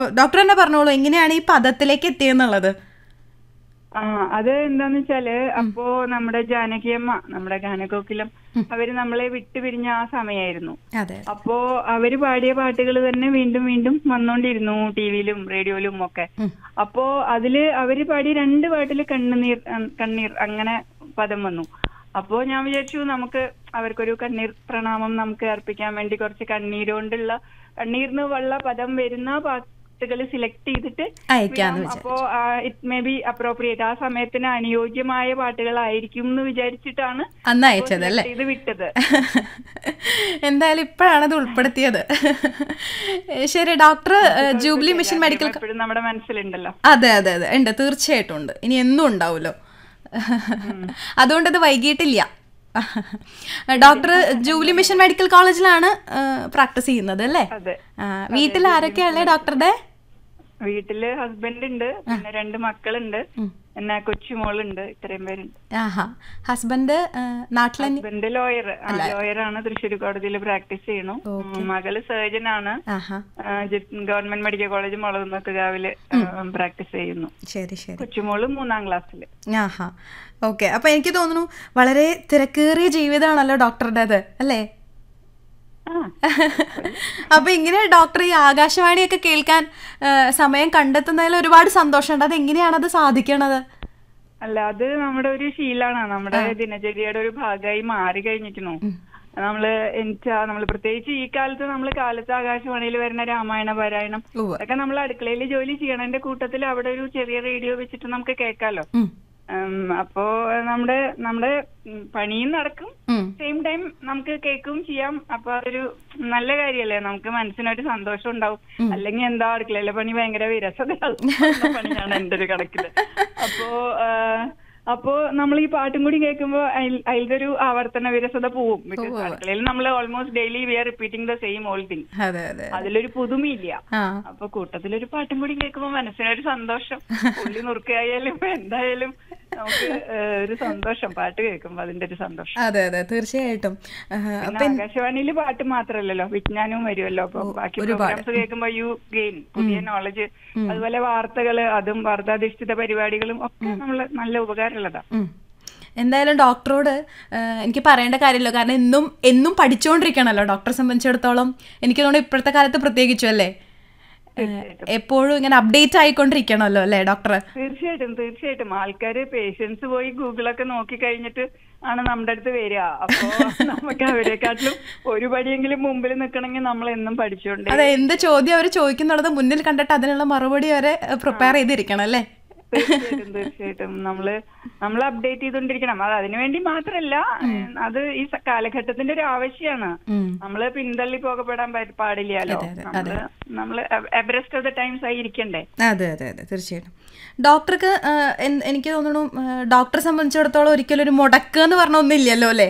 Doctor തന്നെ പറഞ്ഞോളൂ എങ്ങനെയാണ് ഈ പദത്തിലേക്ക് എത്തിയെന്നുള്ളത് ആ അത് എന്താന്ന് വെച്ചാല് അപ്പോ നമ്മുടെ ജാനകിയമ്മ നമ്മുടെ ഗാനകോക്കിലം അവര് നമ്മളെ വിട്ടുപിരിഞ്ഞ ആ സമയായിരുന്നു അതെ അപ്പോ അവര് പാടിയ പാട്ടുകൾ തന്നെ വീണ്ടും വീണ്ടും വന്നോണ്ടിരുന്നു ടിവിയിലും റേഡിയോയിലും ഒക്കെ അപ്പോ അതില് അവര് പാടിയ രണ്ട് പാട്ടില് കണ്ണുനീർ ഉം, കണ്ണീർ അങ്ങനെ പദം വന്നു അപ്പോ ഞാൻ വിചാരിച്ചു നമുക്ക് അവർക്കൊരു കണ്ണീർ പ്രണാമം നമുക്ക് അർപ്പിക്കാൻ വേണ്ടി കുറച്ച് കണ്ണീര് കൊണ്ടുള്ള കണ്ണീർന്ന് വള്ള പദം വരുന്ന പാട്ടുകൾ സിലക്ട് ചെയ്തിട്ട് അയക്കാന്ന് വിടാം. അപ്പോ ഇറ്റ് മേ ബി അപ്രോപ്രിയേറ്റ് ആ സമയത്തിന് അനുയോജ്യമായ പാട്ടുകളായിരിക്കും എന്ന് വിചാരിച്ചിട്ടാണ് അന്ന് അയച്ചത് അല്ലേ ഇത് വിട്ടത് എന്തായാലും ഇപ്പോഴാണ് അത് ഉൾപ്പെടുത്തിയത് ശരി ഡോക്ടർ ജൂബിലി മിഷൻ മെഡിക്കൽ എപ്പോഴും നമ്മുടെ മനസ്സിലുണ്ടല്ലോ അതെ അതെ അതെ ഉണ്ട് തീർച്ചയായിട്ടും ഉണ്ട് ഇനി എന്നും ഉണ്ടാവുമല്ലോ അതുകൊണ്ട് അത് വൈകിട്ടില്ല ഡോക്ടർ ജൂബിലി മിഷൻ മെഡിക്കൽ കോളേജിലാണ് പ്രാക്ടീസ് ചെയ്യുന്നത് അല്ലേ അതെ ആ, വീട്ടിൽ ആരൊക്കെയല്ലേ ഡോക്ടറുടെ വീട്ടില് ഹസ്ബൻഡ് ഉണ്ട് പിന്നെ രണ്ട് മക്കളുണ്ട് പിന്നെ കൊച്ചുമോളുണ്ട് ഇത്രയും പേരുണ്ട് ആഹാ ഹസ്ബൻഡ് നാട്ടിലെ ഹസ്ബൻഡ് ലോയർ ലോയറാണ് തൃശ്ശൂർ കോടതിയിൽ പ്രാക്ടീസ് ചെയ്യണു മകള് സർജൻ ആണ് ആഹാ ഗവൺമെന്റ് മെഡിക്കൽ കോളേജ് മുളകുന്നത്തുകാവില് പ്രാക്ടീസ് ചെയ്യുന്നു ശരി ശരി കൊച്ചുമോള് മൂന്നാം ക്ലാസ്സില് ആഹാ ഓക്കെ അപ്പൊ എനിക്ക് തോന്നുന്നു വളരെ തിരക്കേറിയ ജീവിതമാണല്ലോ ഡോക്ടറുടേത് അല്ലേ ആ അപ്പൊ ഇങ്ങനെ ഡോക്ടർ ഈ ആകാശവാണിയൊക്കെ കേൾക്കാൻ ആ, സമയം കണ്ടെത്തുന്നതിൽ ഒരുപാട് സന്തോഷമുണ്ട് അത് എങ്ങനെയാണ് അത് സാധിക്കണത് അല്ല അത് നമ്മുടെ ഒരു ശീലാണ് നമ്മുടെ ദിനചര്യയുടെ ഒരു ഭാഗമായി മാറി കഴിഞ്ഞിരിക്കുന്നു നമ്മള് എനിക്ക് നമ്മൾ പ്രത്യേകിച്ച് ഈ കാലത്ത് നമ്മൾ കാലത്ത് ആകാശവാണിയിൽ വരുന്ന രാമായണ പാരായണം ഉവ്വ്. അതൊക്കെ നമ്മൾ അടുക്കളയിൽ ജോലി ചെയ്യണതിന്റെ കൂട്ടത്തിൽ അവിടെ ഒരു ചെറിയ റേഡിയോ വെച്ചിട്ട് നമുക്ക് കേൾക്കാലോ ഉം, ഉം, അപ്പോ നമ്മുടെ നമ്മുടെ ഉം, പണിയും നടക്കും ഉം. സെയിം ടൈം നമുക്ക് കേൾക്കുകയും ചെയ്യാം അപ്പൊ അതൊരു നല്ല കാര്യല്ലേ നമുക്ക് മനസ്സിനൊരു സന്തോഷം ഉണ്ടാവും അല്ലെങ്കിൽ എന്താ അടുക്കളയിലെ പണി ഭയങ്കര വിരസതയാകുന്ന പണിയാണ് എന്റെ ഒരു കണക്കില് അപ്പോ ആ, അപ്പോ നമ്മൾ ഈ പാട്ടും കൂടി കേൾക്കുമ്പോ അയിൽ- അതിലത്തെ ഒരു ആവർത്തന വിരസത പോവും ബിക്കോസ് അടുക്കളയിൽ നമ്മൾ almost daily we are repeating the same all thing അതെ അതെ അതിലൊരു പുതുമയില്ല ആ അപ്പൊ കൂട്ടത്തിലൊരു പാട്ടും കൂടി കേൾക്കുമ്പോ മനസ്സിനൊരു സന്തോഷം ഉള്ളി നുറുക്കായാലും എന്തായാലും നമുക്ക് ഏഹ്, ഒരു സന്തോഷം പാട്ട് കേൾക്കുമ്പോ അതിന്റെ ഒരു സന്തോഷം അതെ അതെ തീർച്ചയായിട്ടും ആ, പിന്നെ ആകാശവാണിയിൽ പാട്ട് മാത്രല്ലല്ലോ വിജ്ഞാനവും വരുമല്ലോ അപ്പൊ ബാക്കി പ്രോഗ്രാംസ് കേൾക്കുമ്പോ യു ഗെയിൻ പുതിയ നോളജ് അതുപോലെ വാർത്തകള് അതും വാർത്താധിഷ്ഠിത പരിപാടികളും ഒക്കെ നമ്മള് നല്ല ഉപകാരമുള്ളതാ ഉം. എന്തായാലും ഡോക്ടറോട് ആ, എനിക്ക് പറയേണ്ട കാര്യമില്ല കാരണം എന്നും എന്നും പഠിച്ചുകൊണ്ടിരിക്കണമല്ലോ ഡോക്ടറെ സംബന്ധിച്ചിടത്തോളം എനിക്ക് തോന്നുന്നു ഇപ്പോഴത്തെ കാലത്ത് പ്രത്യേകിച്ചും അല്ലേ ആ, എപ്പോഴും ഇങ്ങനെ അപ്ഡേറ്റ് ആയിക്കൊണ്ടിരിക്കണമല്ലോ അല്ലേ ഡോക്ടർ തീർച്ചയായിട്ടും തീർച്ചയായിട്ടും ആൾക്കാര് പേഷ്യൻസ് പോയി ഗൂഗിളൊക്കെ നോക്കി കഴിഞ്ഞിട്ട് ആണ് നമ്മുടെ അടുത്ത് വരിക അപ്പൊ നമുക്ക് അവരെക്കാട്ടിലും ഒരു പടിയെങ്കിലും മുമ്പിൽ നിൽക്കണമെങ്കിൽ നമ്മൾ എന്നും പഠിച്ചുകൊണ്ടേ അതെ എന്ത് ചോദ്യം അവർ ചോദിക്കുന്നുള്ളത് മുന്നിൽ കണ്ടിട്ട് അതിനുള്ള മറുപടി വരെ പ്രിപ്പയർ ചെയ്തിരിക്കണം അല്ലേ തീർച്ചയായിട്ടും തീർച്ചയായിട്ടും നമ്മള് നമ്മൾ അപ്ഡേറ്റ് ചെയ്തോണ്ടിരിക്കണം അത് അതിനു വേണ്ടി മാത്രല്ല ഏഹ്, അത് ഈ സ- കാലഘട്ടത്തിന്റെ ഒരു ആവശ്യമാണ് ഉം. നമ്മള് പിന്തള്ളി പോകപ്പെടാൻ പ- പാടില്ലല്ലോ നമ്മള് നമ്മള് എവറസ്റ്റ് ഓഫ് ദ ടൈംസ് ആയി ഇരിക്കണ്ടേ അതെ അതെ അതെ തീർച്ചയായിട്ടും ഡോക്ടർക്ക് ആ, എൻ- എനിക്ക് തോന്നുന്നു ആ, ഡോക്ടറെ സംബന്ധിച്ചിടത്തോളം ഒരിക്കലും ഒരു മുടക്ക് എന്ന് പറഞ്ഞ ഒന്നില്ലല്ലോ അല്ലേ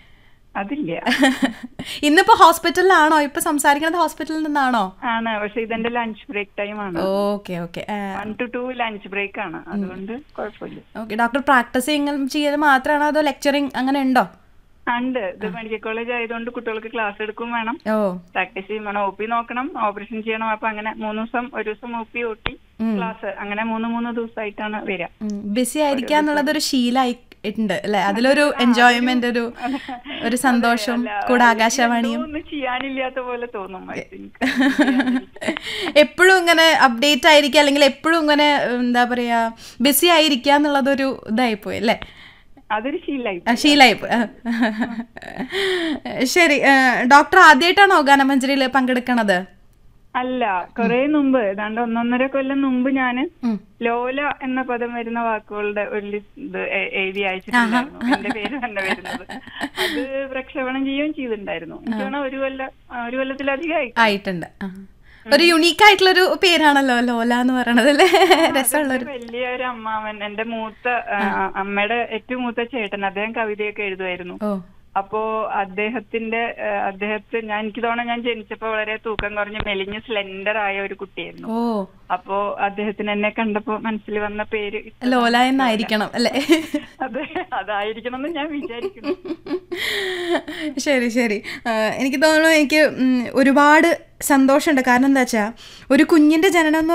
അതില്ല ഇന്നിപ്പോ ഹോസ്പിറ്റലിലാണോ ഇപ്പൊ സംസാരിക്കുന്നത് ഹോസ്പിറ്റലിൽ നിന്നാണോ ആണ് പക്ഷെ ഇതെന്റെ ലഞ്ച് ബ്രേക്ക് ടൈം ആണ് okay okay one to two lunch break ആണ് അതുകൊണ്ട് കുഴപ്പമില്ല ഓക്കെ ഡോക്ടർ പ്രാക്ടീസ് ചെയ്യൽ മാത്രമാണോ അതോ ലെക്ചറിങ് അങ്ങനെ ഉണ്ടോ ഉണ്ട് ഇത് മെഡിക്കൽ കോളേജ് ആയതുകൊണ്ട് കുട്ടികൾക്ക് ക്ലാസ് എടുക്കും വേണം ഓ പ്രാക്ടീസ് ചെയ്യും വേണം ഒ പി നോക്കണം ഓപ്പറേഷൻ ചെയ്യണം അപ്പൊ അങ്ങനെ മൂന്ന് ദിവസം ഒരു ദിവസം O P O T class അങ്ങനെ മൂന്ന് മൂന്ന് ദിവസമായിട്ടാണ് വരിക ബിസി ആയിരിക്കുക എന്നുള്ളത് ഒരു ശീലമായി ഉണ്ട് അല്ലെ അതിലൊരു എൻജോയ്മെന്റ് ഒരു ഒരു സന്തോഷം കൂടെ ആകാശവാണിയും ഒന്നും ചെയ്യാനില്ലാത്ത പോലെ തോന്നും I think. എപ്പോഴും ഇങ്ങനെ അപ്ഡേറ്റ് ആയിരിക്കുക അല്ലെങ്കിൽ എപ്പോഴും ഇങ്ങനെ എന്താ പറയാ ബിസി ആയിരിക്കുക എന്നുള്ളതൊരു ഇതായിപ്പോയി അല്ലേ അതൊരു ശീലായി ആ, ശീലായിപ്പോയി ആ. ശരി ആ, ഡോക്ടർ ആദ്യമായിട്ടാണോ ഗാനമഞ്ജരിയിൽ പങ്കെടുക്കണത് അല്ല കുറെ മുമ്പ് ഏതാണ്ട് ഒന്നൊന്നര കൊല്ലം മുമ്പ് ഞാന് ഉം. ലോല എന്ന പദം വരുന്ന വാക്കുകളുടെ ഒരു ലിസ്റ്റ് ഇത് എ- എഴുതി അയച്ചിട്ടുണ്ടായിരുന്നു എന്റെ പേര് തന്നെ വരുന്നത് അത് പ്രക്ഷേപണം ചെയ്യുകയും ചെയ്തിട്ടുണ്ടായിരുന്നു എനിക്ക് തോന്നുന്നു ഒരു കൊല്ലം ആ, ഒരു കൊല്ലത്തിലധികമായി ആയിട്ടുണ്ട് ആ. ഒരു യുണീക്ക് ആയിട്ടുള്ളൊരു പേരാണല്ലോ ലോല എന്ന് പറയണത് അല്ലേ രസമുള്ളൊരു വലിയ ഒരു അമ്മാവൻ എന്റെ മൂത്ത ആ, അമ്മയുടെ ഏറ്റവും മൂത്ത ചേട്ടൻ അദ്ദേഹം കവിതയൊക്കെ എഴുതുമായിരുന്നു ഓ അപ്പോ അദ്ദേഹത്തിന്റെ ആ, അദ്ദേഹത്തെ ഞാൻ എനിക്ക് തോന്നുന്നു ഞാൻ ജനിച്ചപ്പോ വളരെ തൂക്കം കുറഞ്ഞ് മെലിഞ്ഞ് സ്ലെൻഡർ ആയ ഒരു കുട്ടിയായിരുന്നു ഓ അപ്പോ അദ്ദേഹത്തിന് എന്നെ കണ്ടപ്പോ മനസ്സിൽ വന്ന പേര് ലോല എന്നായിരിക്കണം അല്ലേ അതെ അതായിരിക്കണം എന്ന് ഞാൻ വിചാരിക്കുന്നു ശരി ശരി ആ, എനിക്ക് തോന്നുന്നു എനിക്ക് ഉം, ഒരുപാട് സന്തോഷമുണ്ട് കാരണം എന്താ വെച്ചാൽ ഒരു കുഞ്ഞിൻ്റെ ജനനം എന്ന്